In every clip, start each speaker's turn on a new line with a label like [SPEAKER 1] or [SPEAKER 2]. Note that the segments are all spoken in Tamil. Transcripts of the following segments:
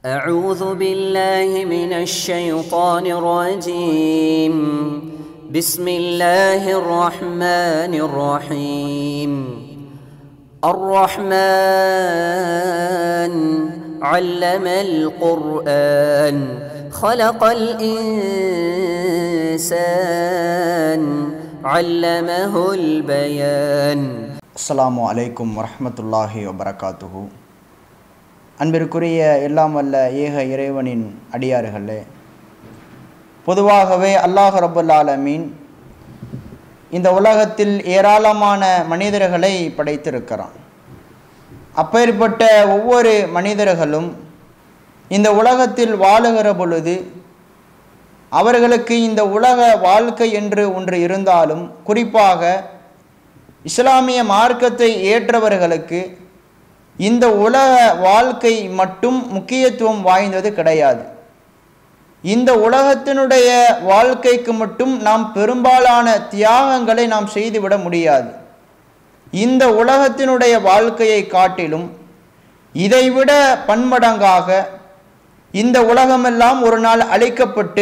[SPEAKER 1] أعوذ بالله من الشيطان الرجيم بسم الله الرحمن الرحيم الرحمن علم القرآن خلق الإنسان علمه البيان
[SPEAKER 2] அஸ்ஸலாமு அலைக்கும் வரஹ்மத்துல்லாஹி வபரகாத்துஹு அன்பிற்குரிய எல்லாம் வல்ல ஏக இறைவனின் அடியார்களே பொதுவாகவே அல்லாஹ் ரபுல் ஆலமீன் இந்த உலகத்தில் ஏராளமான மனிதர்களை படைத்திருக்கிறான் அப்பேற்பட்ட ஒவ்வொரு மனிதர்களும் இந்த உலகத்தில் வாழுகிற பொழுது அவர்களுக்கு இந்த உலக வாழ்க்கை என்று ஒன்று இருந்தாலும் குறிப்பாக இஸ்லாமிய மார்க்கத்தை ஏற்றவர்களுக்கு இந்த உலக வாழ்க்கை மட்டும் முக்கியத்துவம் வாய்ந்தது கிடையாது இந்த உலகத்தினுடைய வாழ்க்கைக்கு மட்டும் நாம் பெரும்பாலான தியாகங்களை நாம் செய்துவிட முடியாது இந்த உலகத்தினுடைய வாழ்க்கையை காட்டிலும் இதைவிட பன்மடங்காக இந்த உலகமெல்லாம் ஒரு நாள் அழிக்கப்பட்டு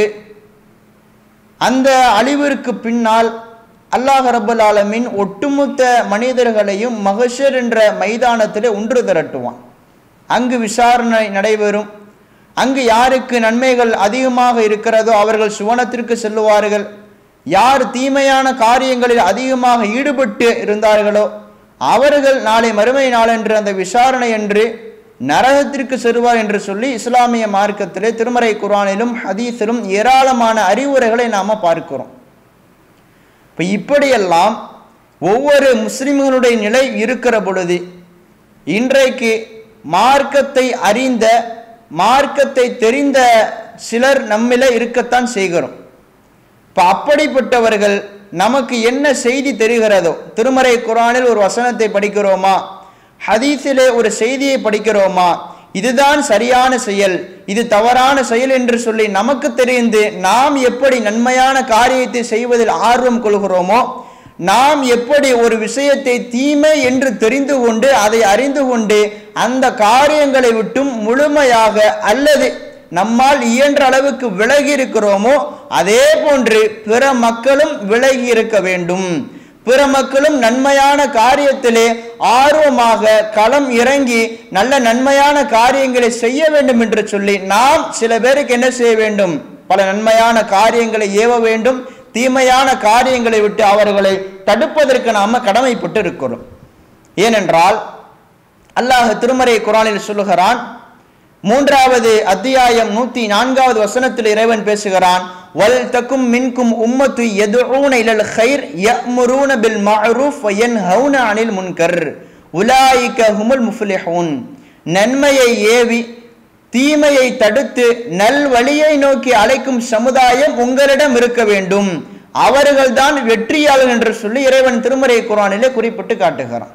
[SPEAKER 2] அந்த அழிவிற்கு பின்னால் அல்லாஹ் ரபுல் ஆலமின் ஒட்டுமொத்த மனிதர்களையும் மகஷர் என்ற மைதானத்தில் ஒன்று திரட்டுவான் அங்கு விசாரணை நடைபெறும் அங்கு யாருக்கு நன்மைகள் அதிகமாக இருக்கிறதோ அவர்கள் சுவனத்திற்கு செல்லுவார்கள் யார் தீமையான காரியங்களில் அதிகமாக ஈடுபட்டு இருந்தார்களோ அவர்கள் நாளை மறுமை நாளன்று அந்த விசாரணை என்று நரகத்திற்கு செல்வார் என்று சொல்லி இஸ்லாமிய மார்க்கத்திலே திருமறை குரானிலும் ஹதீஸிலும் ஏராளமான அறிவுரைகளை நாம் பார்க்கிறோம் இப்போ இப்படியெல்லாம் ஒவ்வொரு முஸ்லிம்களுடைய நிலை இருக்கிற பொழுது இன்றைக்கு மார்க்கத்தை அறிந்த மார்க்கத்தை தெரிந்த சிலர் நம்மில இருக்கத்தான் செய்கிறோம் இப்போ அப்படிப்பட்டவர்கள் நமக்கு என்ன செய்தி தெரிகிறதோ திருமறை குரானில் ஒரு வசனத்தை படிக்கிறோமா ஹதீஸிலே ஒரு செய்தியை படிக்கிறோமா இதுதான் சரியான செயல் இது தவறான செயல் என்று சொல்லி நமக்கு தெரிந்து நாம் எப்படி நன்மையான காரியத்தை செய்வதில் ஆர்வம் கொள்கிறோமோ நாம் எப்படி ஒரு விஷயத்தை தீமை என்று தெரிந்து கொண்டு அதை அறிந்து கொண்டு அந்த காரியங்களை விட்டும் முழுமையாக அல்லது நம்மால் இயன்ற அளவுக்கு விலகி இருக்கிறோமோ அதே போன்று பிற மக்களும் விலகி இருக்க வேண்டும் பிற மக்களும் நன்மையான காரியத்திலே ஆர்வமாக களம் இறங்கி நல்ல நன்மையான காரியங்களை செய்ய வேண்டும் என்று சொல்லி நாம் சில பேருக்கு என்ன செய்ய வேண்டும் பல நன்மையான காரியங்களை ஏவ வேண்டும் தீமையான காரியங்களை விட்டு அவர்களை தடுப்பதற்கு நாம கடமைப்பட்டு இருக்கிறோம் ஏனென்றால் அல்லாஹ் திருமறை குரானில் சொல்லுகிறான் மூன்றாவது அத்தியாயம் நூத்தி நான்காவது வசனத்தில் இறைவன் பேசுகிறான் வல் தக்கும் மின்கும் உம்மத்து எதுஊன இலல் ஹைர் யமுரூன பில் மஅரூஃப் வ யன்ஹவுன அனில் முன்கர் உலாயிக ஹுமுல் முஃப்லிஹூன் நன்மையை ஏவி தீமையை தடுத்து நல் வழியை நோக்கி அழைக்கும் சமுதாயம் உங்களிடம் இருக்க வேண்டும் அவர்கள்தான் வெற்றியாளர் என்று சொல்லி இறைவன் திருமறை குரானிலே குறிப்பிட்டு காட்டுகிறான்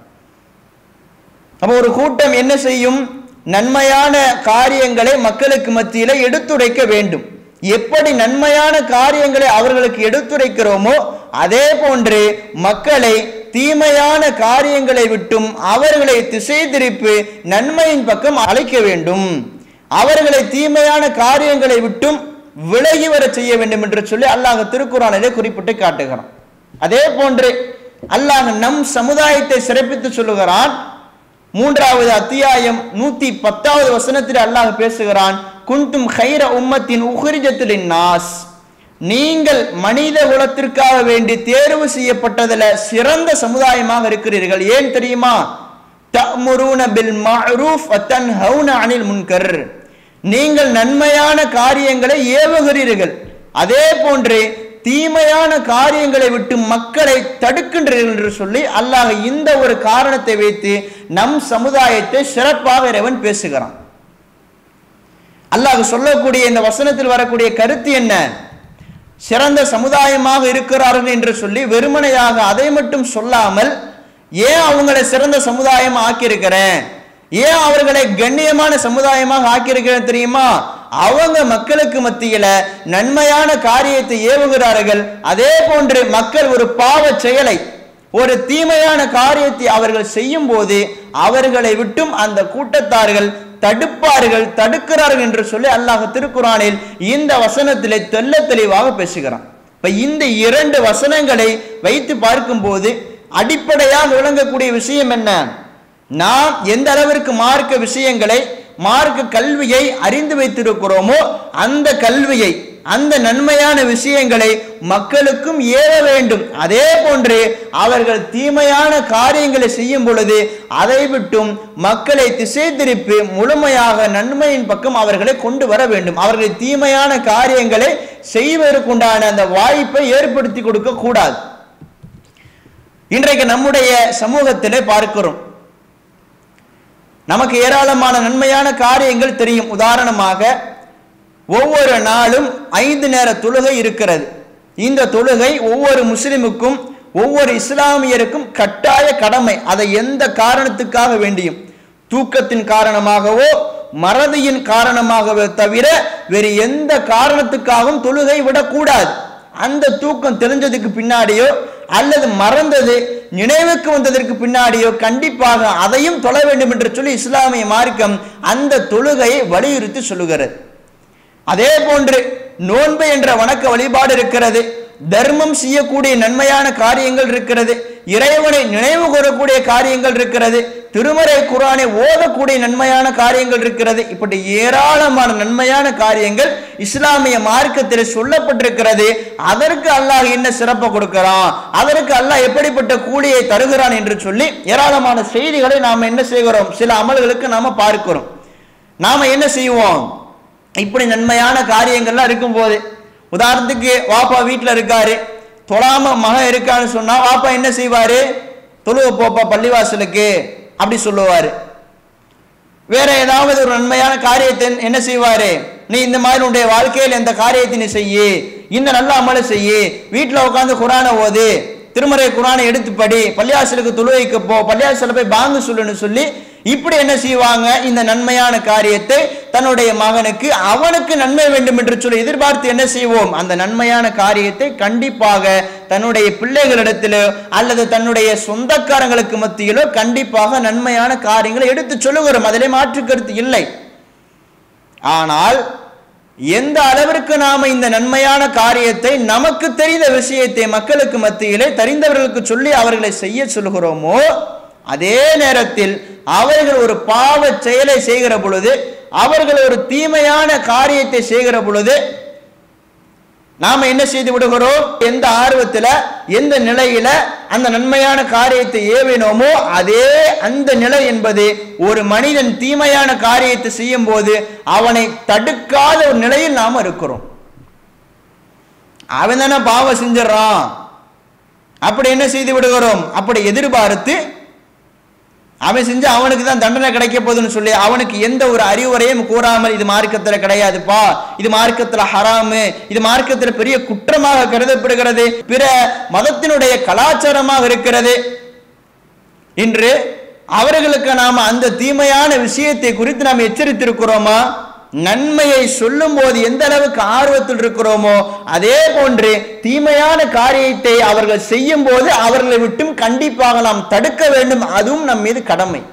[SPEAKER 2] அப்போ ஒரு கூட்டம் என்ன செய்யும் நன்மையான காரியங்களை மக்களுக்கு மத்தியில எடுத்துரைக்க வேண்டும் எப்படி நன்மையான காரியங்களை அவர்களுக்கு எடுத்துரைக்கிறோமோ அதே போன்று மக்களை தீமையான காரியங்களை விட்டும் அவர்களை திசை திருப்பி நன்மையின் பக்கம் அழைக்க வேண்டும் அவர்களை தீமையான காரியங்களை விட்டும் விலகி வர செய்ய வேண்டும் என்று சொல்லி அல்லாஹ் திருக்குறானிலே குறிப்பிட்டு காட்டுகிறான் அதே போன்று அல்லாஹ் நம் சமுதாயத்தை சிறப்பித்து சொல்லுகிறான் மூன்றாவது அத்தியாயம் நூத்தி பத்தாவது வசனத்தில் அல்லாஹ் பேசுகிறான் குந்தும் ஹைர உம்மத்தின் உஹரிஜத்திலின் நாஸ் நீங்கள் மனித குலத்திற்காக வேண்டி தேர்வு செய்யப்பட்டதுல சிறந்த சமுதாயமாக இருக்கிறீர்கள் ஏன் தெரியுமா தமுருன பில் மஅரூஃப் வத்தன்ஹவுன அனில் முன்கர் நீங்கள் நன்மையான காரியங்களை ஏவுகிறீர்கள் அதே போன்று தீமையான காரியங்களை விட்டு மக்களை தடுக்கின்றீர்கள் என்று சொல்லி அல்லாஹ் இந்த ஒரு காரணத்தை வைத்து நம் சமுதாயத்தை சிறப்பாக இறைவன் பேசுகிறான் அல்லாஹ் சொல்லக்கூடிய இந்த வசனத்தில் வரக்கூடிய கருத்து என்ன சிறந்த சமுதாயமாக இருக்கிறார்கள் என்று சொல்லி வெறுமனையாக அதை மட்டும் சொல்லாமல் ஏன் அவங்களை சிறந்த சமுதாயம் ஆக்கியிருக்கிறேன் ஏன் அவர்களை கண்ணியமான சமுதாயமாக ஆக்கியிருக்கிறேன் தெரியுமா அவங்க மக்களுக்கு மத்தியில நன்மையான காரியத்தை ஏவுகிறார்கள் அதே போன்று மக்கள் ஒரு பாவ செயலை ஒரு தீமையான காரியத்தை அவர்கள் செய்யும் போது அவர்களை விட்டும் அந்த கூட்டத்தார்கள் தடுப்பார்கள் தடுக்கிறார்கள் என்று சொல்லி அல்லாஹ் திருக்குறானில் இந்த வசனத்திலே தெல்ல தெளிவாக பேசுகிறான் இப்ப இந்த இரண்டு வசனங்களை வைத்து பார்க்கும்போது அடிப்படையாக விளங்கக்கூடிய விஷயம் என்ன நாம் எந்த அளவிற்கு மார்க்க விஷயங்களை மார்க்க கல்வியை அறிந்து வைத்திருக்கிறோமோ அந்த கல்வியை அந்த நன்மையான விஷயங்களை மக்களுக்கும் ஏற வேண்டும் அதே போன்று அவர்கள் தீமையான காரியங்களை செய்யும் பொழுது அதை விட்டும் மக்களை திசை திருப்பி முழுமையாக நன்மையின் பக்கம் அவர்களை கொண்டு வர வேண்டும் அவர்கள் தீமையான காரியங்களை செய்வதற்குண்டான அந்த வாய்ப்பை ஏற்படுத்தி கொடுக்க கூடாது இன்றைக்கு நம்முடைய சமூகத்திலே பார்க்கிறோம் நமக்கு ஏராளமான நன்மையான காரியங்கள் தெரியும் உதாரணமாக ஒவ்வொரு நாளும் ஐந்து நேர தொழுகை இருக்கிறது இந்த தொழுகை ஒவ்வொரு முஸ்லிமுக்கும் ஒவ்வொரு இஸ்லாமியருக்கும் கட்டாய கடமை அதை எந்த காரணத்துக்காக வேண்டியும் தூக்கத்தின் காரணமாகவோ மறதியின் காரணமாகவோ தவிர வேறு எந்த காரணத்துக்காகவும் தொழுகை விடக்கூடாது அந்த தூக்கம் தெரிஞ்சதுக்கு பின்னாடியோ அல்லது மறந்தது நினைவுக்கு வந்ததற்கு பின்னாடியோ கண்டிப்பாக அதையும் தொழ வேண்டும் என்று சொல்லி இஸ்லாமிய மார்க்கம் அந்த தொழுகையை வலியுறுத்தி சொல்லுகிறது அதே போன்று நோன்பு என்ற வணக்க வழிபாடு இருக்கிறது தர்மம் செய்யக்கூடிய நன்மையான காரியங்கள் இருக்கிறது இறைவனை நினைவு கூறக்கூடிய காரியங்கள் இருக்கிறது திருமறை குரானை ஓதக்கூடிய நன்மையான காரியங்கள் இருக்கிறது இப்படி ஏராளமான நன்மையான காரியங்கள் இஸ்லாமிய மார்க்கத்தில் சொல்லப்பட்டிருக்கிறது அதற்கு அல்லாஹ் என்ன சிறப்பு கொடுக்கிறான் அதற்கு அல்லாஹ் எப்படிப்பட்ட கூலியை தருகிறான் என்று சொல்லி ஏராளமான செய்திகளை நாம் என்ன செய்கிறோம் சில அமல்களுக்கு நாம பார்க்கிறோம் நாம என்ன செய்வோம் இப்படி நன்மையான காரியங்கள்லாம் இருக்கும்போது உதாரணத்துக்கு வாப்பா வீட்டில் இருக்காரு தொழாம மகன் இருக்கான்னு சொன்னா வாப்பா என்ன செய்வாரு தொழுவ போப்பா பள்ளிவாசலுக்கு அப்படி சொல்லுவாரு வேற ஏதாவது ஒரு நன்மையான காரியத்தை என்ன செய்வாரு நீ இந்த மாதிரி உன்னுடைய வாழ்க்கையில் இந்த காரியத்தை நீ செய்யு இந்த நல்ல அமலை செய்யு வீட்டில் உட்காந்து குரானை ஓது திருமறை குரானை எடுத்து படி பள்ளியாசலுக்கு தொழுவைக்கு போ பள்ளியாசல போய் பாங்கு சொல்லுன்னு சொல்லி இப்படி என்ன செய்வாங்க இந்த நன்மையான காரியத்தை தன்னுடைய மகனுக்கு அவனுக்கு நன்மை வேண்டும் என்று சொல்லி எதிர்பார்த்து என்ன செய்வோம் அந்த நன்மையான காரியத்தை கண்டிப்பாக தன்னுடைய பிள்ளைகளிடத்திலோ அல்லது தன்னுடைய சொந்தக்காரங்களுக்கு மத்தியிலோ கண்டிப்பாக நன்மையான காரியங்களை எடுத்து சொல்லுகிறோம் அதிலே மாற்று கருத்து இல்லை ஆனால் எந்த அளவிற்கு நாம இந்த நன்மையான காரியத்தை நமக்கு தெரிந்த விஷயத்தை மக்களுக்கு மத்தியிலே தெரிந்தவர்களுக்கு சொல்லி அவர்களை செய்ய சொல்கிறோமோ அதே நேரத்தில் அவர்கள் ஒரு பாவ செயலை செய்கிற பொழுது அவர்கள் ஒரு தீமையான காரியத்தை செய்கிற பொழுது நாம என்ன செய்து விடுகிறோம் எந்த ஆர்வத்துல எந்த நிலையில அந்த நன்மையான காரியத்தை ஏவினோமோ அதே அந்த நிலை என்பது ஒரு மனிதன் தீமையான காரியத்தை செய்யும் போது அவனை தடுக்காத ஒரு நிலையில் நாம இருக்கிறோம் அவன் தானே பாவம் செஞ்சிடறான் அப்படி என்ன செய்து விடுகிறோம் அப்படி எதிர்பார்த்து அவன் செஞ்சு அவனுக்கு தான் தண்டனை கிடைக்க போகுதுன்னு சொல்லி அவனுக்கு எந்த ஒரு அறிவுரையும் கூறாமல் இது மார்க்கத்தில் கிடையாதுப்பா இது மார்க்கத்தில் ஹராமு இது மார்க்கத்தில் பெரிய குற்றமாக கருதப்படுகிறது பிற மதத்தினுடைய கலாச்சாரமாக இருக்கிறது இன்று அவர்களுக்கு நாம அந்த தீமையான விஷயத்தை குறித்து நாம் எச்சரித்திருக்கிறோமா நன்மையை சொல்லும் போது எந்த அளவுக்கு ஆர்வத்தில் இருக்கிறோமோ அதே போன்று தீமையான காரியத்தை அவர்கள் செய்யும் போது அவர்களை விட்டும் கண்டிப்பாக நாம் தடுக்க வேண்டும் அதுவும் நம் மீது கடமை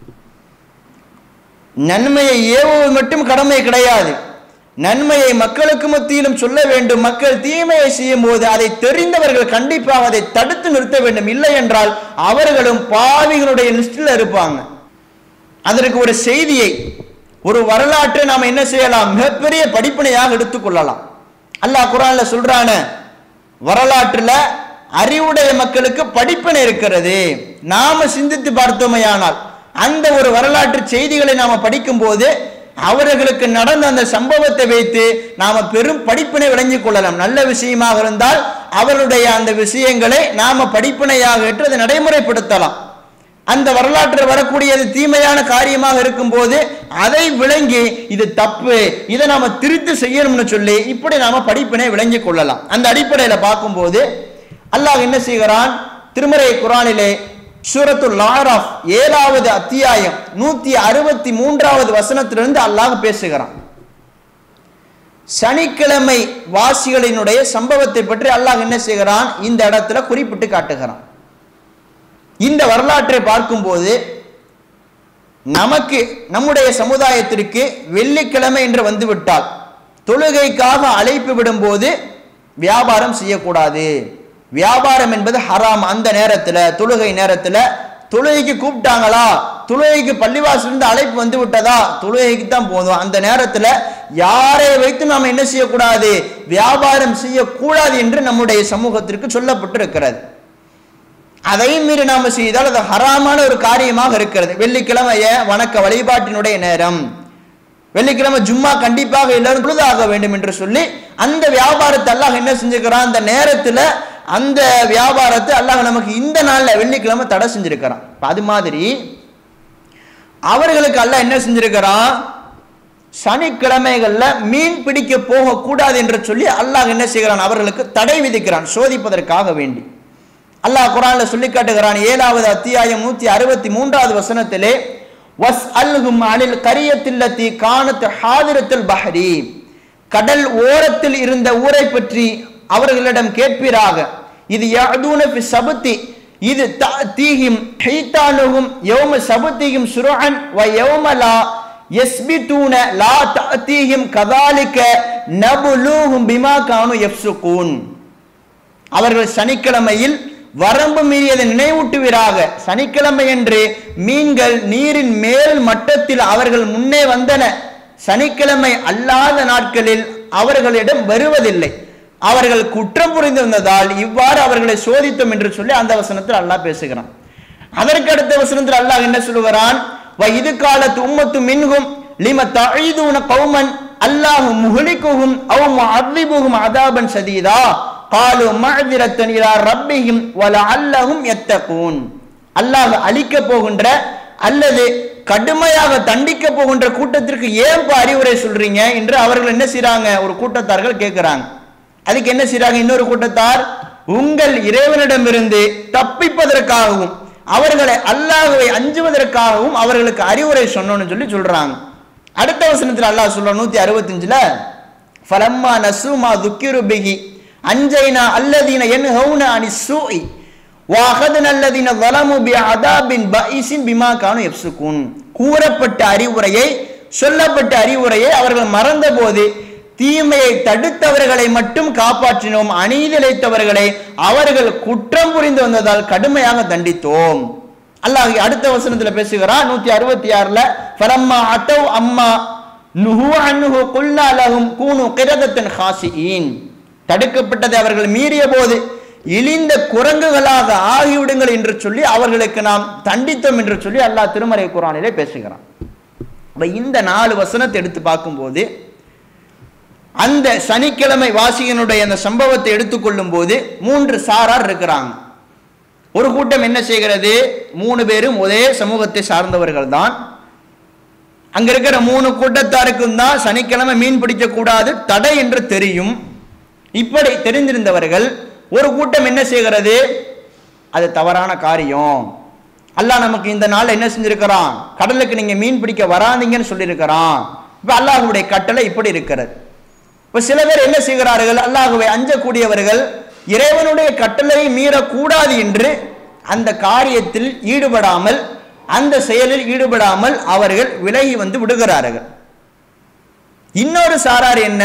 [SPEAKER 2] நன்மையை ஏவுவது மட்டும் கடமை கிடையாது நன்மையை மக்களுக்கு மத்தியிலும் சொல்ல வேண்டும் மக்கள் தீமையை செய்யும் போது அதை தெரிந்தவர்கள் கண்டிப்பாக அதை தடுத்து நிறுத்த வேண்டும் இல்லை என்றால் அவர்களும் பாவிகளுடைய லிஸ்டில் இருப்பாங்க அதற்கு ஒரு செய்தியை ஒரு வரலாற்றை நாம் என்ன செய்யலாம் மிகப்பெரிய படிப்பினையாக எடுத்துக்கொள்ளலாம் அல்லாஹ் குரான்ல சொல்றான வரலாற்றுல அறிவுடைய மக்களுக்கு படிப்பினை இருக்கிறது நாம சிந்தித்து பார்த்தோமையானால் அந்த ஒரு வரலாற்று செய்திகளை நாம படிக்கும் போது அவர்களுக்கு நடந்த அந்த சம்பவத்தை வைத்து நாம பெரும் படிப்பினை விளங்கிக் கொள்ளலாம் நல்ல விஷயமாக இருந்தால் அவருடைய அந்த விஷயங்களை நாம படிப்பினையாக ஏற்று அதை நடைமுறைப்படுத்தலாம் அந்த வரலாற்றில் வரக்கூடியது தீமையான காரியமாக இருக்கும்போது அதை விளங்கி இது தப்பு இதை நாம திருத்தி செய்யணும்னு சொல்லி இப்படி நாம படிப்பினை விளங்கிக் கொள்ளலாம் அந்த அடிப்படையில பார்க்கும்போது அல்லாஹ் என்ன செய்கிறான் திருமறை குரானிலே சூரத்துல் லாராஃப் ஏழாவது அத்தியாயம் நூத்தி அறுபத்தி மூன்றாவது வசனத்திலிருந்து அல்லாஹ் பேசுகிறான் சனிக்கிழமை வாசிகளினுடைய சம்பவத்தை பற்றி அல்லாஹ் என்ன செய்கிறான் இந்த இடத்துல குறிப்பிட்டு காட்டுகிறான் இந்த வரலாற்றை பார்க்கும்போது நமக்கு நம்முடைய சமுதாயத்திற்கு வெள்ளிக்கிழமை என்று வந்துவிட்டால் தொழுகைக்காக அழைப்பு விடும்போது வியாபாரம் செய்யக்கூடாது வியாபாரம் என்பது ஹராம் அந்த நேரத்தில் தொழுகை நேரத்தில் தொழுகைக்கு கூப்பிட்டாங்களா தொழுகைக்கு பள்ளிவாசலிருந்து அழைப்பு வந்து விட்டதா தொழுகைக்கு தான் போதும் அந்த நேரத்தில் யாரை வைத்து நாம் என்ன செய்யக்கூடாது வியாபாரம் செய்யக்கூடாது என்று நம்முடைய சமூகத்திற்கு சொல்லப்பட்டிருக்கிறது அதையும் மீறி நாம செய்தால் அது ஹராமான ஒரு காரியமாக இருக்கிறது வெள்ளிக்கிழமைய வணக்க வழிபாட்டினுடைய நேரம் வெள்ளிக்கிழமை ஜும்மா கண்டிப்பாக எல்லாரும் தொழுதாக வேண்டும் என்று சொல்லி அந்த வியாபாரத்தை அல்லாஹ் என்ன செஞ்சுக்கிறான் அந்த நேரத்துல அந்த வியாபாரத்தை அல்லாஹ் நமக்கு இந்த நாள்ல வெள்ளிக்கிழமை தடை செஞ்சிருக்கிறான் இப்ப அது மாதிரி அவர்களுக்கு அல்லாஹ் என்ன செஞ்சிருக்கிறான் சனிக்கிழமைகள்ல மீன் பிடிக்க போகக்கூடாது என்று சொல்லி அல்லாஹ் என்ன செய்கிறான் அவர்களுக்கு தடை விதிக்கிறான் சோதிப்பதற்காக வேண்டி அல்லாஹ் குரான்ல சொல்லி காட்டுகிறான் ஏழாவது அத்தியாயம் நூத்தி அறுபத்தி மூன்றாவது வசனத்திலே வஸ் அல்ஹும் அனில் கரியத்தில்லத்தி காணத்து ஹாதிரத்தில் பஹரி கடல் ஓரத்தில் இருந்த ஊரை பற்றி அவர்களிடம் கேட்பீராக இது யஅதூன ஃபி சபத்தி இது தீஹிம் ஹைத்தானுகும் யௌம சபத்தியும் சுருஅன் வ யௌம லா யஸ்பிதூன லா தஅதீஹிம் கதாலிக நபுலூஹும் பிமா கானு யஃப்சுகூன் அவர்கள் சனிக்கிழமையில் வரம்பு மீறியதை நினைவூட்டுவீராக சனிக்கிழமை என்று மீன்கள் நீரின் மேல் மட்டத்தில் அவர்கள் முன்னே வந்தன சனிக்கிழமை அல்லாத நாட்களில் அவர்களிடம் வருவதில்லை அவர்கள் குற்றம் புரிந்திருந்ததால் இவ்வாறு அவர்களை சோதித்தோம் என்று சொல்லி அந்த வசனத்தில் அல்லாஹ் பேசுகிறான் அதற்கு அடுத்த வசனத்தில் அல்லாஹ் என்ன சொல்லுகிறான் வ இது காலத்து உம்மத்து மின்கும் லிம தஈதுன கௌமன் அல்லாஹ் முஹ்லிகுஹும் அவ் முஅذிபுஹும் அதாபன் சதீதா காலு மஅதிரத்தன் இலா ரப்பிஹிம் வலஅல்லஹும் யத்தகூன் அல்லாஹ் அழிக்க போகின்ற அல்லது கடுமையாக தண்டிக்க போகின்ற கூட்டத்திற்கு ஏன் அறிவுரை சொல்றீங்க என்று அவர்கள் என்ன செய்றாங்க ஒரு கூட்டத்தார்கள் கேட்கிறாங்க அதுக்கு என்ன செய்றாங்க இன்னொரு கூட்டத்தார் உங்கள் இறைவனிடமிருந்து தப்பிப்பதற்காகவும் அவர்களை அல்லாஹ்வை அஞ்சுவதற்காகவும் அவர்களுக்கு அறிவுரை சொன்னோம்னு சொல்லி சொல்றாங்க அடுத்த வசனத்தில் அல்லாஹ் சொல்றான் நூத்தி அறுபத்தஞ்சுல ஃபலம்மா நசுமா துக்கிரு பிகி அஞ்சைனா அல்லதீன என் ஹவுன அனி சூஇ வாஹதன் அல்லதீன வலமு பி அதாபின் பைசின் பிமா கானு எப்சுகூன் கூறப்பட்ட அறிவுரையை சொல்லப்பட்ட அறிவுரையை அவர்கள் மறந்தபோது தீமையை தடுத்தவர்களை மட்டும் காப்பாற்றினோம் அநீதிழைத்தவர்களை அவர்கள் குற்றம் புரிந்து வந்ததால் கடுமையாக தண்டித்தோம் அல்லாஹ் அடுத்த வசனத்துல பேசுகிறான் நூத்தி அறுபத்தி ஆறுல ஃபலம்மா அத்தவ் அம்மா நுஹு அன்ஹு குல்னா லஹும் கூனு கிரதத்தன் ஹாசியின் தடுக்கப்பட்டதை அவர்கள் மீறிய போது இழிந்த குரங்குகளாக ஆகிவிடுங்கள் என்று சொல்லி அவர்களுக்கு நாம் தண்டித்தோம் என்று சொல்லி அல்லாஹ் திருமறை குரானிலே பேசுகிறான் அப்ப இந்த நாலு வசனத்தை எடுத்து பார்க்கும்போது அந்த சனிக்கிழமை வாசிகனுடைய அந்த சம்பவத்தை எடுத்துக்கொள்ளும் போது மூன்று சாரார் இருக்கிறாங்க ஒரு கூட்டம் என்ன செய்கிறது மூணு பேரும் ஒரே சமூகத்தை சார்ந்தவர்கள் தான் அங்க இருக்கிற மூணு கூட்டத்தாருக்கும் தான் சனிக்கிழமை மீன் பிடிக்க கூடாது தடை என்று தெரியும் இப்படி தெரிந்திருந்தவர்கள் ஒரு கூட்டம் என்ன செய்கிறது அது தவறான காரியம் அல்லாஹ் நமக்கு இந்த நாள் என்ன செஞ்சிருக்கிறான் கடலுக்கு நீங்க மீன் பிடிக்க வராதீங்கன்னு சொல்லியிருக்கிறான் இப்ப அல்லாஹுடைய கட்டளை இப்படி இருக்கிறது இப்ப சில பேர் என்ன செய்கிறார்கள் அல்லாஹுவை அஞ்சக்கூடியவர்கள் இறைவனுடைய கட்டளையை மீறக்கூடாது என்று அந்த காரியத்தில் ஈடுபடாமல் அந்த செயலில் ஈடுபடாமல் அவர்கள் விலகி வந்து விடுகிறார்கள் இன்னொரு சாரார் என்ன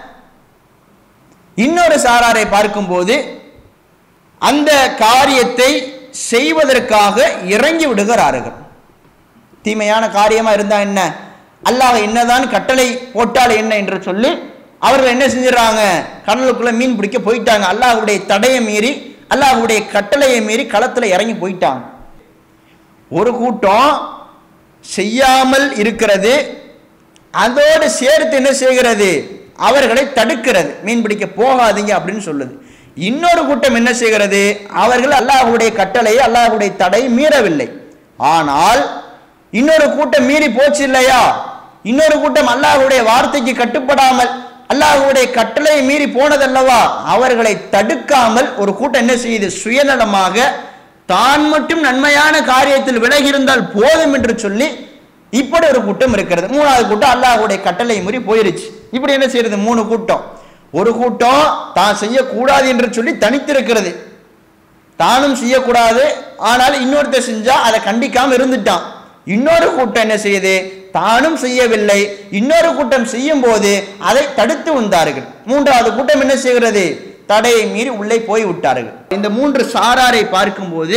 [SPEAKER 2] இன்னொரு சாராரை பார்க்கும்போது அந்த காரியத்தை செய்வதற்காக இறங்கி விடுகிறார்கள் தீமையான காரியமா இருந்தா என்ன அல்லாஹ் என்னதான் கட்டளை போட்டால் என்ன என்று சொல்லி அவர்கள் என்ன செஞ்சிடறாங்க கடலுக்குள்ள மீன் பிடிக்க போயிட்டாங்க அல்லாஹ்வுடைய தடையை மீறி அல்லாஹ்வுடைய கட்டளையை மீறி களத்துல இறங்கி போயிட்டாங்க ஒரு கூட்டம் செய்யாமல் இருக்கிறது அதோடு சேர்த்து என்ன செய்கிறது அவர்களை தடுக்கிறது மீன் பிடிக்க போகாதீங்க அப்படின்னு சொல்லுது இன்னொரு கூட்டம் என்ன செய்கிறது அவர்கள் அல்லாஹ்வுடைய கட்டளையை அல்லாஹ்வுடைய தடை மீறவில்லை ஆனால் இன்னொரு கூட்டம் மீறி போச்சு இல்லையா இன்னொரு கூட்டம் அல்லாஹ்வுடைய வார்த்தைக்கு கட்டுப்படாமல் அல்லாஹ்வுடைய கட்டளையை மீறி போனதல்லவா அவர்களை தடுக்காமல் ஒரு கூட்டம் என்ன செய்யுது சுயநலமாக தான் மட்டும் நன்மையான காரியத்தில் விலகி இருந்தால் போதும் என்று சொல்லி இப்படி ஒரு கூட்டம் இருக்கிறது மூணாவது கூட்டம் அல்லாஹ்வுடைய கட்டளை மீறி போயிருச்சு இப்படி என்ன செய்யறது மூணு கூட்டம் ஒரு கூட்டம் தான் செய்யக்கூடாது என்று சொல்லி தனித்திருக்கிறது தானும் செய்யக்கூடாது ஆனால் இன்னொருத்தர் செஞ்சா அதை கண்டிக்காம இருந்துட்டான் இன்னொரு கூட்டம் என்ன செய்யுது தானும் செய்யவில்லை இன்னொரு கூட்டம் செய்யும் போது அதை தடுத்து வந்தார்கள் மூன்றாவது கூட்டம் என்ன செய்கிறது தடையை மீறி உள்ளே போய் விட்டார்கள் இந்த மூன்று சாராரை பார்க்கும்போது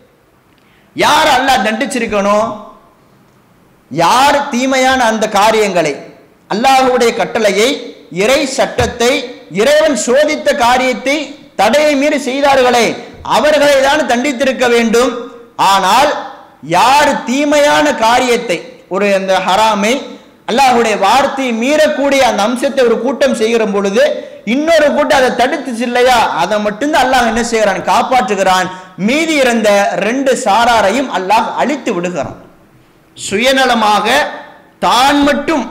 [SPEAKER 2] யார் அல்லாஹ் தண்டிச்சிருக்கணும் யார் தீமையான அந்த காரியங்களை அல்லாஹ்வுடைய கட்டளையை இறை சட்டத்தை இறைவன் சோதித்த காரியத்தை தடையை மீறி செய்தார்களே அவர்களை தான் தண்டித்திருக்க வேண்டும் ஆனால் யார் தீமையான காரியத்தை ஒரு அந்த ஹராமை அல்லாஹ்வுடைய வார்த்தையை மீறக்கூடிய அந்த அம்சத்தை ஒரு கூட்டம் செய்கிற பொழுது இன்னொரு கூட்டம் அதை தடுத்துச்சு இல்லையா அதை மட்டும்தான் அல்லாஹ் என்ன செய்கிறான் காப்பாற்றுகிறான் மீதி இருந்த ரெண்டு சாராரையும் அல்லாஹ் அழித்து விடுகிறான் சுயநலமாக தான் மட்டும்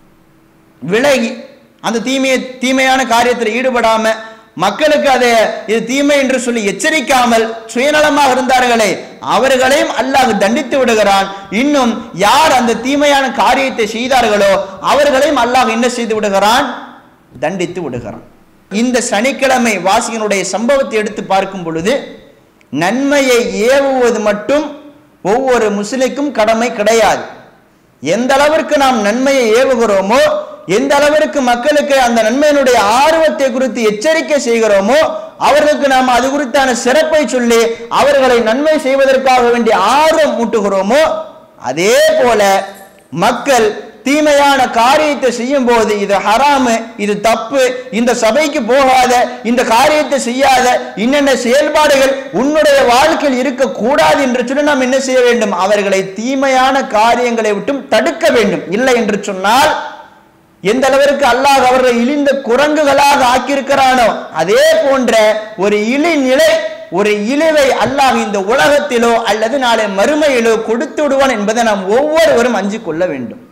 [SPEAKER 2] விலகி அந்த தீமையை தீமையான காரியத்தில் ஈடுபடாம மக்களுக்கு அதை இது தீமை என்று சொல்லி எச்சரிக்காமல் சுயநலமாக இருந்தார்களே அவர்களையும் அல்லாஹ் தண்டித்து விடுகிறான் இன்னும் யார் அந்த தீமையான காரியத்தை செய்தார்களோ அவர்களையும் அல்லாஹ் என்ன செய்து விடுகிறான் தண்டித்து விடுகிறான் இந்த சனிக்கிழமை வாசிகனுடைய சம்பவத்தை எடுத்து பார்க்கும் பொழுது நன்மையை ஏவுவது மட்டும் ஒவ்வொரு முஸ்லிக்கும் கடமை கிடையாது எந்த அளவிற்கு நாம் நன்மையை ஏவுகிறோமோ எந்த அளவிற்கு மக்களுக்கு அந்த நன்மையினுடைய ஆர்வத்தை குறித்து எச்சரிக்கை செய்கிறோமோ அவர்களுக்கு நாம் அது குறித்தான சிறப்பை சொல்லி அவர்களை நன்மை செய்வதற்காக வேண்டிய ஆர்வம் ஊட்டுகிறோமோ அதே போல மக்கள் தீமையான காரியத்தை செய்யும் போது இது ஹராமு இது தப்பு இந்த சபைக்கு போகாத இந்த காரியத்தை செய்யாத இன்னென்ன செயல்பாடுகள் உன்னுடைய வாழ்க்கையில் இருக்கக்கூடாது என்று சொல்லி நாம் என்ன செய்ய வேண்டும் அவர்களை தீமையான காரியங்களை விட்டும் தடுக்க வேண்டும் இல்லை என்று சொன்னால் எந்த அளவிற்கு அல்லாஹ் அவர்களை இழிந்த குரங்குகளாக ஆக்கியிருக்கிறானோ அதே போன்ற ஒரு இழி நிலை ஒரு இழிவை அல்லாஹ் இந்த உலகத்திலோ அல்லது நாளை மறுமையிலோ கொடுத்து விடுவான் என்பதை நாம் ஒவ்வொருவரும் அஞ்சு கொள்ள வேண்டும்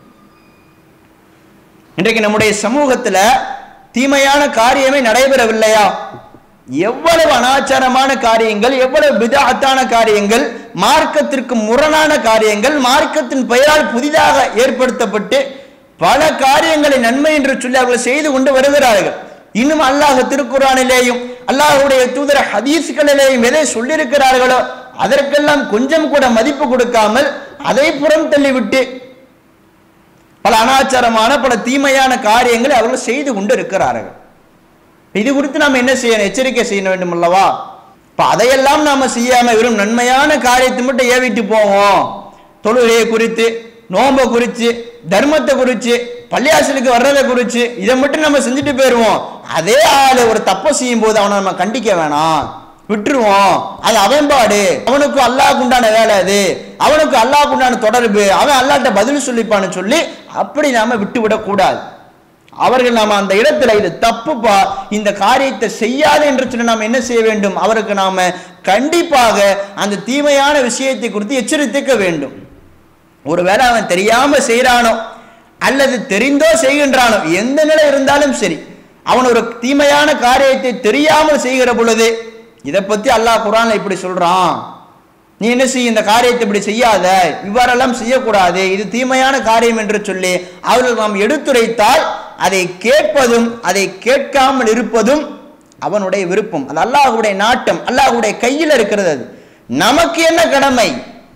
[SPEAKER 2] இன்றைக்கு நம்முடைய சமூகத்துல தீமையான காரியமே நடைபெறவில்லையா எவ்வளவு அனாச்சாரமான காரியங்கள் எவ்வளவு பிதாத்தான காரியங்கள் மார்க்கத்திற்கு முரணான காரியங்கள் மார்க்கத்தின் பெயரால் புதிதாக ஏற்படுத்தப்பட்டு பல காரியங்களை நன்மை என்று சொல்லி அவர்கள் செய்து கொண்டு வருகிறார்கள் இன்னும் அல்லாஹ் திருக்குறானிலேயும் அல்லாஹுடைய தூதர ஹதீஸ்களிலேயும் எதை சொல்லியிருக்கிறார்களோ அதற்கெல்லாம் கொஞ்சம் கூட மதிப்பு கொடுக்காமல் அதை புறம் தள்ளிவிட்டு பல அனாச்சாரமான பல தீமையான காரியங்களை அவர்கள் செய்து கொண்டு இருக்கிறார்கள் இது குறித்து நாம் என்ன செய்யணும் எச்சரிக்கை செய்ய வேண்டும் அல்லவா இப்ப அதையெல்லாம் நாம செய்யாம வெறும் நன்மையான காரியத்தை மட்டும் ஏவிட்டு போவோம் தொழுகையை குறித்து நோன்பை குறித்து தர்மத்தை குறித்து பள்ளியாசலுக்கு வர்றதை குறித்து இதை மட்டும் நம்ம செஞ்சுட்டு போயிடுவோம் அதே ஆளு ஒரு தப்பை செய்யும் போது அவனை நம்ம கண்டிக்க வேணாம் விட்டுருவோம் அது அவன்பாடு அவனுக்கு அல்லாஹ் உண்டான வேலை அது அவனுக்கு அல்லாஹ் உண்டான தொடர்பு அவன் அல்லாட்ட பதில் சொல்லிப்பான்னு சொல்லி அப்படி நாம விட்டு விடக்கூடாது அவர்கள் நாம அந்த இடத்துல இது தப்புப்பா இந்த காரியத்தை செய்யாது என்று சொல்லி நாம் என்ன செய்ய வேண்டும் அவருக்கு நாம கண்டிப்பாக அந்த தீமையான விஷயத்தை குறித்து எச்சரித்துக்க வேண்டும் ஒருவேளை அவன் தெரியாம செய்யறானோ அல்லது தெரிந்தோ செய்கின்றானோ எந்த நிலை இருந்தாலும் சரி அவன் ஒரு தீமையான காரியத்தை தெரியாமல் செய்கிற பொழுது இதை பத்தி அல்லாஹ் குரான்ல இப்படி சொல்றான் நீ என்ன செய்ய இந்த காரியத்தை இப்படி செய்யாத இவ்வாறெல்லாம் செய்யக்கூடாது இது தீமையான காரியம் என்று சொல்லி அவர்கள் நாம் எடுத்துரைத்தால் அதை கேட்பதும் அதை கேட்காமல் இருப்பதும் அவனுடைய விருப்பம் அது அல்லாஹுடைய நாட்டம் அல்லாஹுடைய கையில் இருக்கிறது அது நமக்கு என்ன கடமை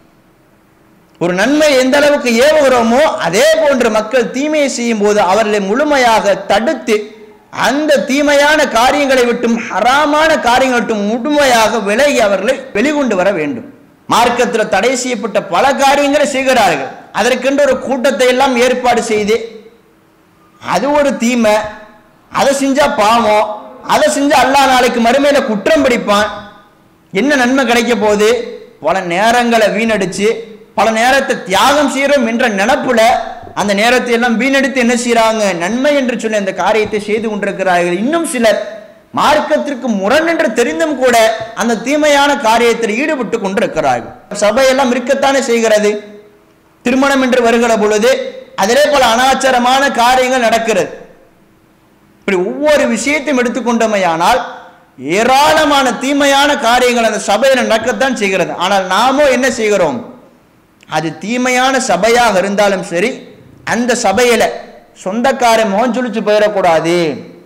[SPEAKER 2] ஒரு நன்மை எந்த அளவுக்கு ஏவுகிறோமோ அதே போன்று மக்கள் தீமையை செய்யும் போது அவர்களை முழுமையாக தடுத்து அந்த தீமையான காரியங்களை விட்டும் ஹராமான காரியங்களை விட்டும் முழுமையாக விலகி அவர்களை வெளிக்கொண்டு வர வேண்டும் மார்க்கத்தில் தடை செய்யப்பட்ட பல காரியங்களை செய்கிறார்கள் அதற்கென்று ஒரு கூட்டத்தை எல்லாம் ஏற்பாடு செய்து அது ஒரு தீமை அதை செஞ்சா பாவம் அதை செஞ்சா அல்லாஹ் நாளைக்கு மறுமையில குற்றம் பிடிப்பான் என்ன நன்மை கிடைக்க போகுது பல நேரங்களை வீணடிச்சு பல நேரத்தை தியாகம் செய்கிறோம் என்ற நினப்புல அந்த நேரத்தை எல்லாம் வீணடித்து என்ன செய்றாங்க நன்மை என்று சொல்லி அந்த காரியத்தை செய்து கொண்டிருக்கிறார்கள் இன்னும் சிலர் மார்க்கத்திற்கு முரண் என்று தெரிந்தும் கூட அந்த தீமையான காரியத்தில் ஈடுபட்டு கொண்டிருக்கிறார்கள் சபையெல்லாம் இருக்கத்தானே செய்கிறது திருமணம் என்று வருகிற பொழுது அதிலே பல அனாச்சாரமான காரியங்கள் நடக்கிறது இப்படி ஒவ்வொரு விஷயத்தையும் எடுத்துக்கொண்டமையானால் ஏராளமான தீமையான காரியங்கள் அந்த சபையில் நடக்கத்தான் செய்கிறது ஆனால் நாமோ என்ன செய்கிறோம் அது தீமையான சபையாக இருந்தாலும் சரி அந்த சபையில சொந்தக்காரன் மோஞ்சொலிச்சு போயிடக்கூடாது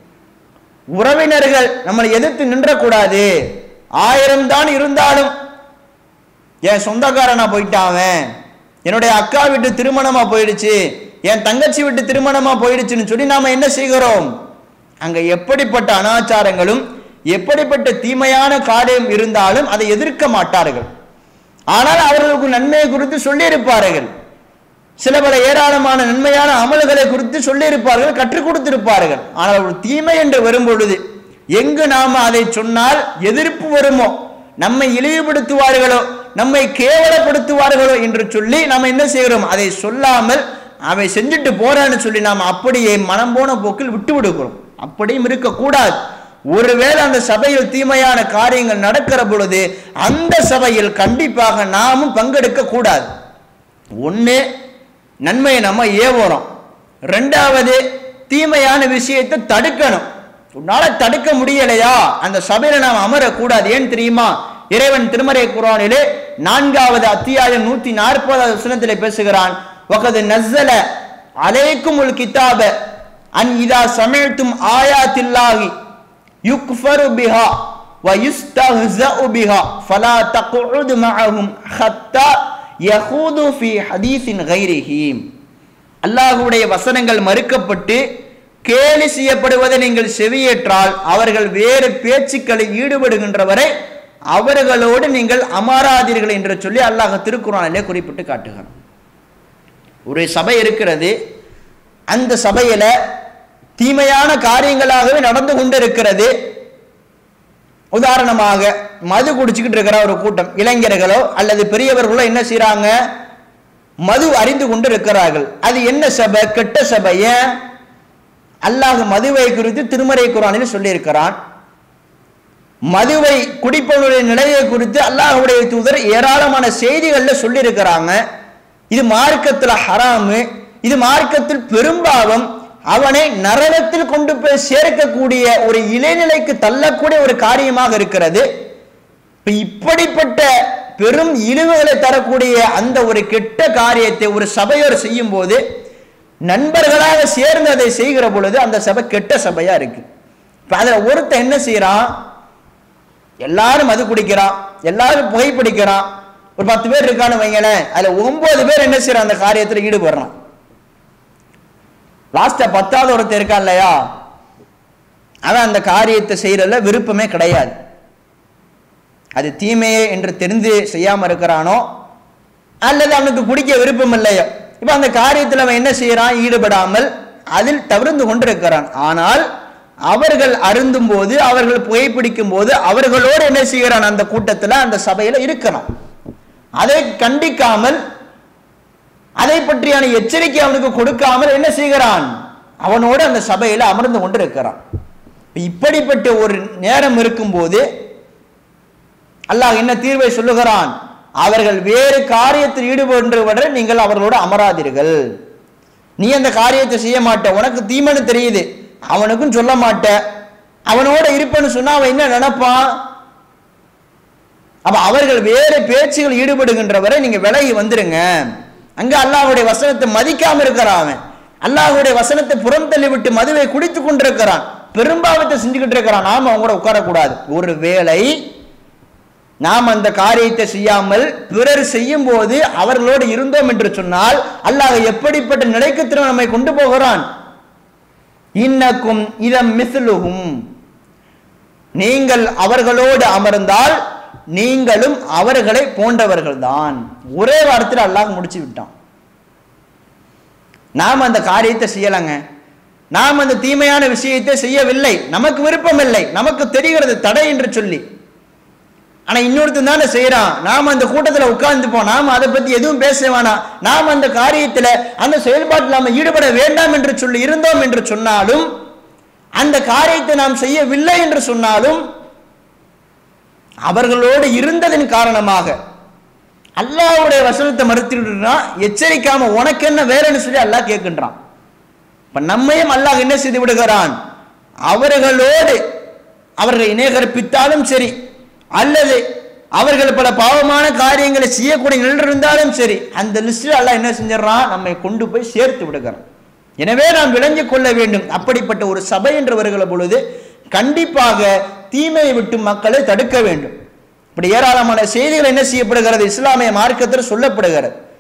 [SPEAKER 2] உறவினர்கள் நம்மளை எதிர்த்து நின்றக்கூடாது ஆயிரம் தான் இருந்தாலும் என் சொந்தக்காரனா போயிட்டான் அவன் என்னுடைய அக்கா வீட்டு திருமணமா போயிடுச்சு என் தங்கச்சி வீட்டு திருமணமா போயிடுச்சுன்னு சொல்லி நாம என்ன செய்கிறோம் அங்க எப்படிப்பட்ட அனாச்சாரங்களும் எப்படிப்பட்ட தீமையான காரியம் இருந்தாலும் அதை எதிர்க்க மாட்டார்கள் ஆனால் அவர்களுக்கு நன்மையை குறித்து சொல்லியிருப்பார்கள் சில பல ஏராளமான நன்மையான அமல்களை குறித்து சொல்லியிருப்பார்கள் கற்றுக் கொடுத்திருப்பார்கள் ஆனால் ஒரு தீமை என்று வரும் பொழுது எங்கு நாம அதை சொன்னால் எதிர்ப்பு வருமோ நம்மை இழிவுபடுத்துவார்களோ நம்மை கேவலப்படுத்துவார்களோ என்று சொல்லி நாம் என்ன செய்கிறோம் அதை சொல்லாமல் அவை செஞ்சுட்டு போறான்னு சொல்லி நாம் அப்படியே மனம் போன போக்கில் விட்டு விடுகிறோம் அப்படியும் இருக்கக்கூடாது ஒருவேளை அந்த சபையில் தீமையான காரியங்கள் நடக்கிற பொழுது அந்த சபையில் கண்டிப்பாக நாமும் பங்கெடுக்க கூடாது ஒன்று நன்மையை நம்ம ஏவுறோம் ரெண்டாவது தீமையான விஷயத்தை தடுக்கணும் உன்னால தடுக்க முடியலையா அந்த சபையில நாம் அமரக்கூடாது ஏன் தெரியுமா இறைவன் திருமறை குரானிலே நான்காவது அத்தியாயம் நூத்தி நாற்பதாவது வசனத்திலே பேசுகிறான் வகது நஸ்ஸல அலைக்கும் உல் கிதாப அன் இதா சமிழ்த்தும் ஆயாத்தில்லாகி யுக்ஃபரு பிஹா ويستهزأ بها فلا تقعد معهم حتى يخوضوا في حديث غيره அல்லாஹ்வுடைய வசனங்கள் மறுக்கப்பட்டு கேலி செய்யப்படுவதை நீங்கள் செவியேற்றால் அவர்கள் வேறு பேச்சுக்களில் ஈடுபடுகின்ற வரை அவர்களோடு நீங்கள் அமராதீர்கள் என்று சொல்லி அல்லாஹ் திருக்குறானிலே குறிப்பிட்டு காட்டுகிறான் ஒரு சபை இருக்கிறது அந்த சபையில தீமையான காரியங்களாகவே நடந்து கொண்டிருக்கிறது உதாரணமாக மது குடிச்சுக்கிட்டு இருக்கிற ஒரு கூட்டம் இளைஞர்களோ அல்லது பெரியவர்களோ என்ன செய்றாங்க மது அறிந்து கொண்டு இருக்கிறார்கள் அது என்ன சபை கெட்ட சபை ஏன் அல்லாஹ் மதுவை குறித்து திருமறை குரானில் சொல்லியிருக்கிறான் மதுவை குடிப்பவனுடைய நிலையை குறித்து அல்லாஹ்வுடைய தூதர் ஏராளமான செய்திகள்ல சொல்லியிருக்கிறாங்க இது மார்க்கத்துல ஹராமு இது மார்க்கத்தில் பெரும்பாவம் அவனை நரகத்தில் கொண்டு போய் சேர்க்கக்கூடிய ஒரு இளைநிலைக்கு தள்ளக்கூடிய ஒரு காரியமாக இருக்கிறது இப்ப இப்படிப்பட்ட பெரும் இழிவுகளை தரக்கூடிய அந்த ஒரு கெட்ட காரியத்தை ஒரு சபையோர் செய்யும் போது நண்பர்களாக சேர்ந்து அதை செய்கிற பொழுது அந்த சபை கெட்ட சபையா இருக்கு இப்ப அதுல ஒருத்தன் என்ன செய்யறான் எல்லாரும் மது குடிக்கிறான் எல்லாரும் புகைப்பிடிக்கிறான் ஒரு பத்து பேர் இருக்கான்னு வைங்களேன் அதுல ஒன்பது பேர் என்ன செய்யறான் அந்த காரியத்துல ஈடுபடுறான் லாஸ்டா பத்தாவது ஒருத்தர் இருக்கான் இல்லையா அவன் அந்த காரியத்தை செய்யறதுல விருப்பமே கிடையாது அது தீமையே என்று தெரிந்து செய்யாம இருக்கிறானோ அல்லது அவனுக்கு பிடிக்க விருப்பம் இல்லையோ இப்ப அந்த காரியத்தில் அவன் என்ன செய்யறான் ஈடுபடாமல் அதில் தவிர்ந்து கொண்டிருக்கிறான் ஆனால் அவர்கள் அருந்தும் போது அவர்கள் புகைப்பிடிக்கும் போது அவர்களோடு என்ன செய்கிறான் அந்த கூட்டத்தில் அந்த சபையில இருக்கிறான் அதை கண்டிக்காமல் அதை பற்றியான எச்சரிக்கை அவனுக்கு கொடுக்காமல் என்ன செய்கிறான் அவனோடு அந்த சபையில அமர்ந்து கொண்டு இருக்கிறான் இப்படிப்பட்ட ஒரு நேரம் இருக்கும்போது அல்லாஹ் என்ன தீர்வை சொல்லுகிறான் அவர்கள் வேறு காரியத்தில் ஈடுபடுவதை நீங்கள் அவர்களோடு அமராதீர்கள் நீ அந்த காரியத்தை செய்ய மாட்ட உனக்கு தீமனு தெரியுது அவனுக்கும் சொல்ல மாட்ட அவனோட இருப்பேன்னு சொன்னா அவன் என்ன நினைப்பான் அப்ப அவர்கள் வேறு பேச்சுகள் ஈடுபடுகின்றவரை நீங்க விலகி வந்துருங்க அங்க அல்லாஹ்வுடைய வசனத்தை மதிக்காம இருக்கிறான் அவன் அல்லாஹ்வுடைய வசனத்தை புறம் தள்ளி விட்டு மதுவை குடித்து கொண்டிருக்கிறான் பெரும்பாவத்தை செஞ்சுக்கிட்டு இருக்கிறான் நாம அவங்க கூட உட்காரக்கூடாது ஒரு வேளை நாம் அந்த காரியத்தை செய்யாமல் பிறர் செய்யும் போது அவர்களோடு இருந்தோம் என்று சொன்னால் அல்லாஹ் எப்படிப்பட்ட நிலைக்கு திரும்ப நம்மை கொண்டு போகிறான் இன்னக்கும் இதம் மிஸ்லுகும் நீங்கள் அவர்களோடு அமர்ந்தால் நீங்களும் அவர்களை போன்றவர்கள்தான் ஒரே வாரத்தில் அல்லாஹ் முடிச்சு விட்டான் நாம் அந்த காரியத்தை செய்யலாங்க நாம் அந்த தீமையான விஷயத்தை செய்யவில்லை நமக்கு விருப்பம் இல்லை நமக்கு தெரிகிறது தடை என்று சொல்லி ஆனா இன்னொருத்தன் தானே செய்யறான் நாம அந்த கூட்டத்துல உட்கார்ந்துப்போம் நாம அதை பத்தி எதுவும் பேச வேணாம் நாம் அந்த காரியத்துல அந்த செயல்பாட்டில் நாம ஈடுபட வேண்டாம் என்று சொல்லி இருந்தோம் என்று சொன்னாலும் அந்த காரியத்தை நாம் செய்யவில்லை என்று சொன்னாலும் அவர்களோடு இருந்ததன் காரணமாக அல்லாஹ்வுடைய வசனத்தை மறுத்துட்டுனா எச்சரிக்காம உனக்கு என்ன வேறன்னு சொல்லி அல்லாஹ் கேட்கின்றான் இப்ப நம்மையும் அல்லாஹ் என்ன செய்து விடுகிறான் அவர்களோடு அவர்கள் இணை கற்பித்தாலும் சரி அல்லது அவர்கள் பல பாவமான காரியங்களை செய்யக்கூடிய நிலை இருந்தாலும் சரி அந்த லிஸ்டில் அல்லாஹ் என்ன செஞ்சிடறான் நம்மை கொண்டு போய் சேர்த்து விடுகிறான் எனவே நாம் விளங்கிக் கொள்ள வேண்டும் அப்படிப்பட்ட ஒரு சபை என்று வருகிற பொழுது கண்டிப்பாக தீமையை விட்டு மக்களை தடுக்க வேண்டும் இப்படி ஏராளமான செய்திகள் என்ன செய்யப்படுகிறது இஸ்லாமிய மார்க்கத்தில் சொல்லப்படுகிறது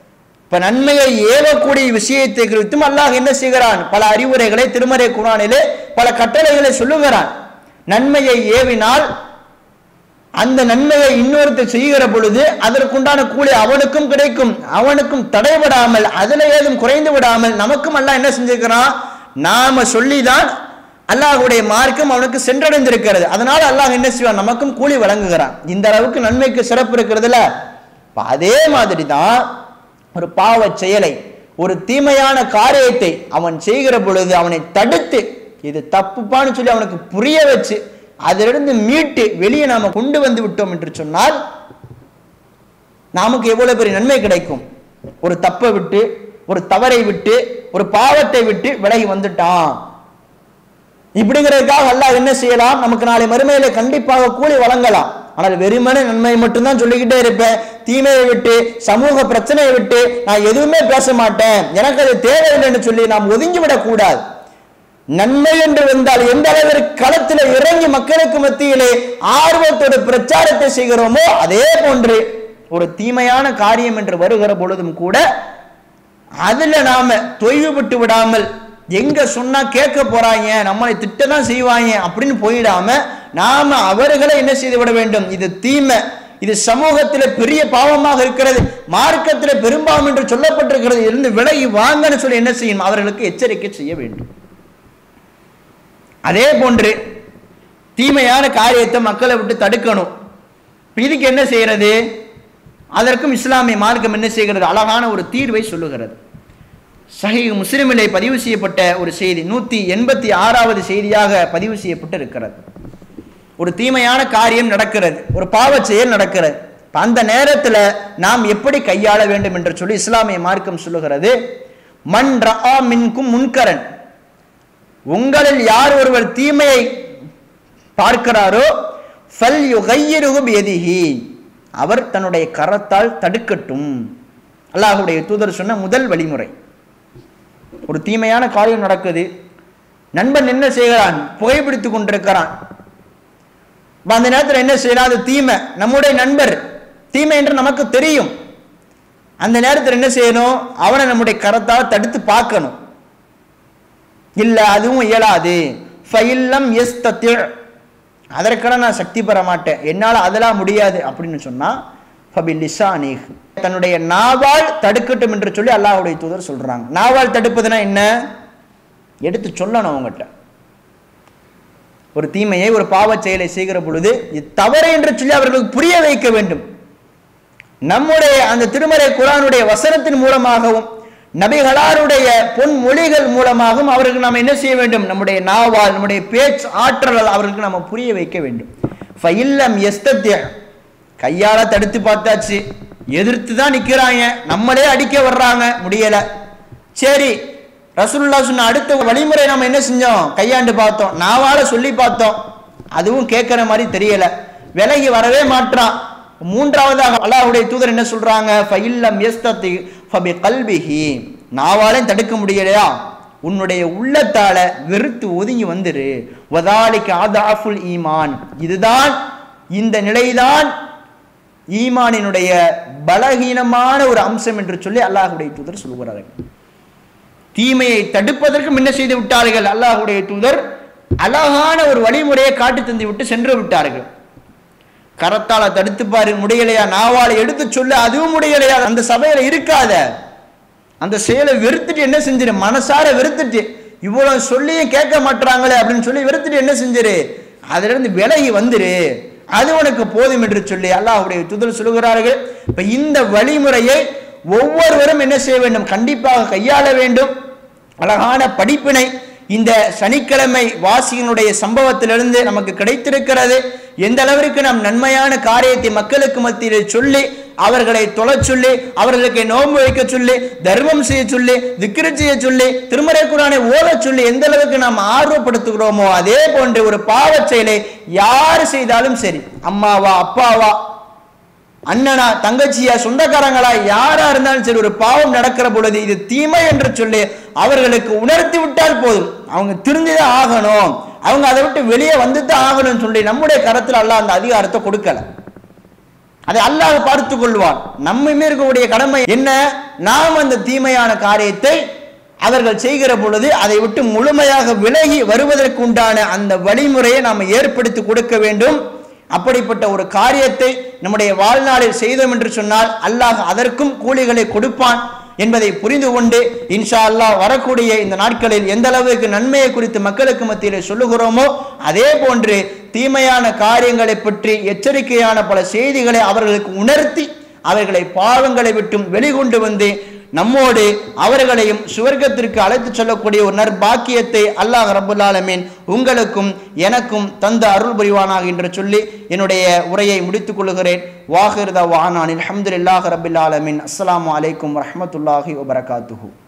[SPEAKER 2] இப்ப நன்மையை ஏவக்கூடிய விஷயத்தை குறித்தும் அல்லாஹ் என்ன செய்கிறான் பல அறிவுரைகளை திருமறை குரானிலே பல கட்டளைகளை சொல்லுகிறான் நன்மையை ஏவினால் அந்த நன்மையை இன்னொருத்தர் செய்கிற பொழுது அதற்குண்டான கூலி அவனுக்கும் கிடைக்கும் அவனுக்கும் தடைபடாமல் அதுல ஏதும் குறைந்து விடாமல் நமக்கும் அல்லாஹ் என்ன செஞ்சிருக்கிறான் நாம சொல்லிதான் அல்லாஹ்வுடைய மார்க்கம் அவனுக்கு சென்றடைந்திருக்கிறது அதனால அல்லாஹ் என்ன செய்வான் நமக்கும் கூலி வழங்குகிறான் இந்த அளவுக்கு நன்மைக்கு சிறப்பு இருக்கிறதுல இப்ப அதே மாதிரி தான் ஒரு பாவச் செயலை ஒரு தீமையான காரியத்தை அவன் செய்கிற பொழுது அவனை தடுத்து இது தப்புப்பான்னு சொல்லி அவனுக்கு புரிய வச்சு அதிலிருந்து மீட்டு வெளியே நாம கொண்டு வந்து விட்டோம் என்று சொன்னால் நமக்கு எவ்வளவு பெரிய நன்மை கிடைக்கும் ஒரு தப்பை விட்டு ஒரு தவறை விட்டு ஒரு பாவத்தை விட்டு விலகி வந்துட்டான் இப்படிங்கிறதுக்காக அல்லாஹ் என்ன செய்யலாம் நமக்கு நாளை மறுமையில கண்டிப்பாக கூலி வழங்கலாம் ஆனால் வெறுமனே நன்மை மட்டும்தான் சொல்லிக்கிட்டே இருப்பேன் தீமையை விட்டு சமூக பிரச்சனையை விட்டு நான் எதுவுமே பேச மாட்டேன் எனக்கு அது தேவையில்லைன்னு சொல்லி நாம் ஒதுங்கி விடக்கூடாது நன்மை என்று வந்தால் எந்த அளவிற்கு களத்தில் இறங்கி மக்களுக்கு மத்தியிலே ஆர்வத்தோடு பிரச்சாரத்தை செய்கிறோமோ அதே போன்று ஒரு தீமையான காரியம் என்று வருகிற பொழுதும் கூட அதுல நாம தொய்வு விட்டு விடாமல் எங்க சொன்னா கேட்க போறாங்க நம்மளை திட்டதான் செய்வாங்க அப்படின்னு போயிடாம நாம அவர்களை என்ன செய்து விட வேண்டும் இது தீமை இது சமூகத்தில் பெரிய பாவமாக இருக்கிறது மார்க்கத்தில் பெரும்பாவம் என்று சொல்லப்பட்டிருக்கிறது இருந்து விலகி வாங்கன்னு சொல்லி என்ன செய்யணும் அவர்களுக்கு எச்சரிக்கை செய்ய வேண்டும் அதே போன்று தீமையான காரியத்தை மக்களை விட்டு தடுக்கணும் இப்ப இதுக்கு என்ன செய்யறது அதற்கும் இஸ்லாமிய மார்க்கம் என்ன செய்கிறது அழகான ஒரு தீர்வை சொல்லுகிறது சஹி முஸ்லிமிலே பதிவு செய்யப்பட்ட ஒரு செய்தி நூத்தி எண்பத்தி ஆறாவது செய்தியாக பதிவு செய்யப்பட்டு இருக்கிறது ஒரு தீமையான காரியம் நடக்கிறது ஒரு பாவச் செயல் நடக்கிறது இப்ப அந்த நேரத்தில் நாம் எப்படி கையாள வேண்டும் என்று சொல்லி இஸ்லாமிய மார்க்கம் சொல்லுகிறது மன் ரஆ மின்கும் முன்கரன் உங்களில் யார் ஒருவர் தீமையை பார்க்கிறாரோ ஃபல் யுகையிருகு பியதிஹி அவர் தன்னுடைய கரத்தால் தடுக்கட்டும் அல்லாஹ்வுடைய தூதர் சொன்ன முதல் வழிமுறை ஒரு தீமையான காரியம் நடக்குது நண்பன் என்ன செய்கிறான் புகைப்பிடித்துக் கொண்டிருக்கிறான் அப்ப அந்த நேரத்தில் என்ன செய்யலாம் அது தீமை நம்முடைய நண்பர் தீமை என்று நமக்கு தெரியும் அந்த நேரத்தில் என்ன செய்யணும் அவனை நம்முடைய கரத்தால் தடுத்து பார்க்கணும் இல்ல அதுவும் இயலாது ஃபைல்லம் எஸ் அதற்கெல்லாம் நான் சக்தி பெற மாட்டேன் என்னால் அதெல்லாம் முடியாது அப்படின்னு சொன்னா ஃபபில் லிசானிஹ் தன்னுடைய நாவால் தடுக்கட்டும் என்று சொல்லி அல்லாஹ்வுடைய தூதர் சொல்றாங்க நாவால் தடுப்பதுனா என்ன எடுத்து சொல்லணும் அவங்ககிட்ட ஒரு தீமையை ஒரு பாவச் செயலை செய்கிற பொழுது இது தவறு என்று சொல்லி அவர்களுக்கு புரிய வைக்க வேண்டும் நம்முடைய அந்த திருமறை குரானுடைய வசனத்தின் மூலமாகவும் நபிகளாருடைய பொன்மொழிகள் மூலமாகவும் அவர்களுக்கு நாம் என்ன செய்ய வேண்டும் நம்முடைய நாவால் நம்முடைய பேச்சு ஆற்றலால் அவர்களுக்கு நம்ம புரிய வைக்க வேண்டும் ஃபைல்லம் எஸ்தத்திய கையால தடுத்து பார்த்தாச்சு எதிர்த்து தான் நிக்கிறாங்க நம்மளே அடிக்க வர்றாங்க முடியல சரி ரசூலுல்லாஹ் சொன்ன அடுத்த வழிமுறை நம்ம என்ன செஞ்சோம் கையாண்டு பார்த்தோம் நாவால சொல்லி பார்த்தோம் அதுவும் கேட்கிற மாதிரி தெரியல விலகி வரவே மாட்றான் மூன்றாவதாக அல்லாஹ்வுடைய தூதர் என்ன சொல்றாங்க ஃபைல்லம் யஸ்ததி ஃபபி கல்பிஹி நாவாலையும் தடுக்க முடியலையா உன்னுடைய உள்ளத்தால வெறுத்து ஒதுங்கி வந்துரு வதாலிக்கு ஆதாஃபுல் ஈமான் இதுதான் இந்த நிலைதான் ஈமானினுடைய பலகீனமான ஒரு அம்சம் என்று சொல்லி அல்லாஹ்வுடைய தூதர் சொல்கிறார்கள் தீமையை தடுப்பதற்கும் என்ன செய்து விட்டார்கள் அல்லாஹ்வுடைய தூதர் அழகான ஒரு வழிமுறையை காட்டி தந்து விட்டு சென்று விட்டார்கள் கரத்தால தடுத்து பாரு முடியலையா நாவால எடுத்து சொல்ல அதுவும் முடியலையா அந்த சபையில இருக்காத அந்த செயலை வெறுத்துட்டு என்ன செஞ்சிரு மனசார வெறுத்துட்டு இவ்வளவு சொல்லியும் கேட்க மாட்டாங்களே அப்படின்னு சொல்லி வெறுத்துட்டு என்ன செஞ்சிரு அதுல இருந்து விலகி வந்துரு அது உனக்கு போதும் என்று சொல்லி அல்லாஹ்வுடைய தூதர் சொல்லுகிறார்கள் இப்ப இந்த வழிமுறையை ஒவ்வொருவரும் என்ன செய்ய வேண்டும் கண்டிப்பாக கையாள வேண்டும் அழகான படிப்பினை இந்த சனிக்கிழமை வாசியினுடைய சம்பவத்திலிருந்து நமக்கு கிடைத்திருக்கிறது எந்த அளவிற்கு நாம் நன்மையான காரியத்தை மக்களுக்கு மத்தியில் சொல்லி அவர்களை தொலைச் சொல்லி அவர்களுக்கு நோன்பு வைக்க சொல்லி தர்மம் செய்ய சொல்லி திக்ரு செய்ய சொல்லி திருமறை குரானை ஓதச் சொல்லி எந்த அளவுக்கு நாம் ஆர்வப்படுத்துகிறோமோ அதே போன்று ஒரு பாவச் செயலை யார் செய்தாலும் சரி அம்மாவா அப்பாவா அண்ணனா தங்கச்சியா சொந்தக்காரங்களா யாரா இருந்தாலும் சரி ஒரு பாவம் நடக்கிற பொழுது இது தீமை என்று சொல்லி அவர்களுக்கு உணர்த்தி விட்டால் போதும் அவங்க திருந்திதான் ஆகணும் அவங்க அதை விட்டு வெளியே வந்து தான் ஆகணும்னு சொல்லி நம்முடைய கரத்தில் அல்லாஹ் அந்த அதிகாரத்தை கொடுக்கல அதை அல்லாஹ் பார்த்து கொள்வான் நம்முமே இருக்கக்கூடிய கடமை என்ன நாம் அந்த தீமையான காரியத்தை அவர்கள் செய்கிற பொழுது அதை விட்டு முழுமையாக விலகி வருவதற்கு உண்டான அந்த வழிமுறையை நாம் ஏற்படுத்தி கொடுக்க வேண்டும் அப்படிப்பட்ட ஒரு காரியத்தை நம்முடைய வாழ்நாளில் செய்தோம் என்று சொன்னால் அல்லாஹ் அதற்கும் கூலிகளை கொடுப்பான் என்பதை புரிந்து கொண்டு இன்ஷா அல்லாஹ் வரக்கூடிய இந்த நாட்களில் எந்த அளவுக்கு நன்மையை குறித்து மக்களுக்கு மத்தியிலே சொல்லுகிறோமோ அதே போன்று தீமையான காரியங்களை பற்றி எச்சரிக்கையான பல செய்திகளை அவர்களுக்கு உணர்த்தி அவர்களை பாவங்களை விட்டும் வெளிகொண்டு வந்து நம்மோடு அவர்களையும் சுவர்க்கத்திற்கு அழைத்துச் செல்லக்கூடிய ஒரு நற்பாக்கியத்தை அல்லாஹ் ரபுல் ஆலமீன் உங்களுக்கும் எனக்கும் தந்த அருள் புரிவானாக என்று சொல்லி என்னுடைய உரையை முடித்துக் கொள்கிறேன் வாஹிர்தா வானானில் அஹமதுல்லாஹ் ரபுல் ஆலமீன் அஸ்ஸலாமு அலைக்கும் வரஹ்மத்துல்லாஹி வபரகாத்துஹு